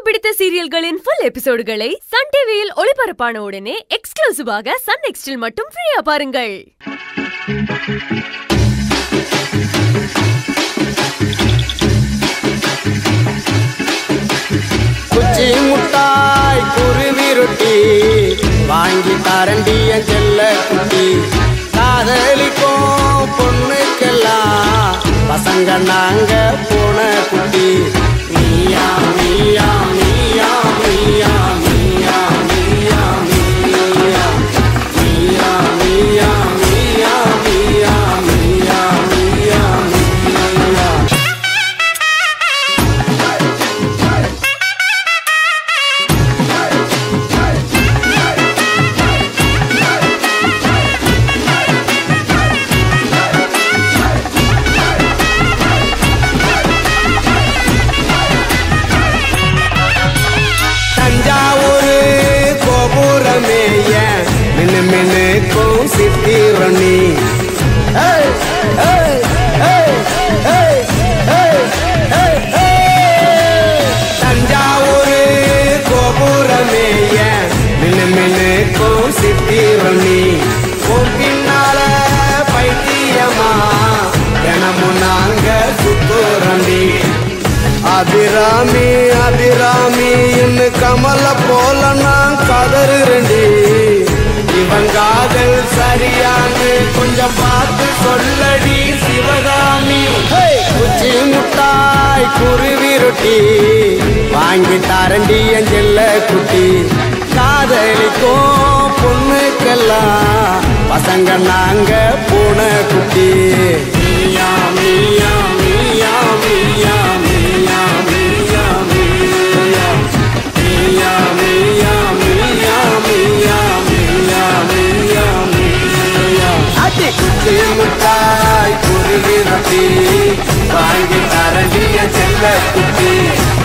பிடித்த சீரியல்களின் full எபிசோடுகளை Sun டிவியில் ஒளிபரப்பான உடனே எக்ஸ்க்ளூசிவாக சன் நெக்ஸ்டில் மட்டும் ஃப்ரீயா பாருங்கள் குச்சி முட்டாய் குருவி ரொட்டி வாங்கி தரண்டிய செல்ல குட்டி காதலிக்கும் பொண்ணுக்கெல்லாம் பசங்க நாங்க போன குட்டி நீயா நீயா நீயா நீயா நீயா நீயா நீயா நீயா நீயா நீயா நீயா நீயா நீயா நீயா தஞ்சாவூரு கோபுரமே ஏன் மின்னு மின்னுக்கும் சித்திரணி ஏய், ஏய், ஏய், ஏய், ஏய், ஏய், ஏய். தஞ்சாவூரு கோபுரமே ஏன் மின்னு மின்னுக்கும் சித்திரணி உன் பின்னால பைத்தியமா தினமும் நாங்க சுத்துறண்டி அபிராமி அபிராமி என்ன கமல போல நான் கதறுறேன்டி இவன் காதல் சரியான்னு கொஞ்சம் பார்த்து சொல்லடி சிவகாமி ஹேய்! குச்சி முட்டாய் குருவி ரொட்டி வாங்கி தரண்டி என் செல்ல குட்டி காதலிக்கும் பொண்ணுக்கெல்லாம் பசங்க நாங்க பூன குட்டி மீயா மீயா மீயா மீயா மீயா மீயா மீயா மீயா மீயா மீயா மீயா மீயா மீயா மீயா அடி குச்சி முட்டாய் குருவி ரொட்டி வாங்கி தரண்டிய செல்ல குட்டி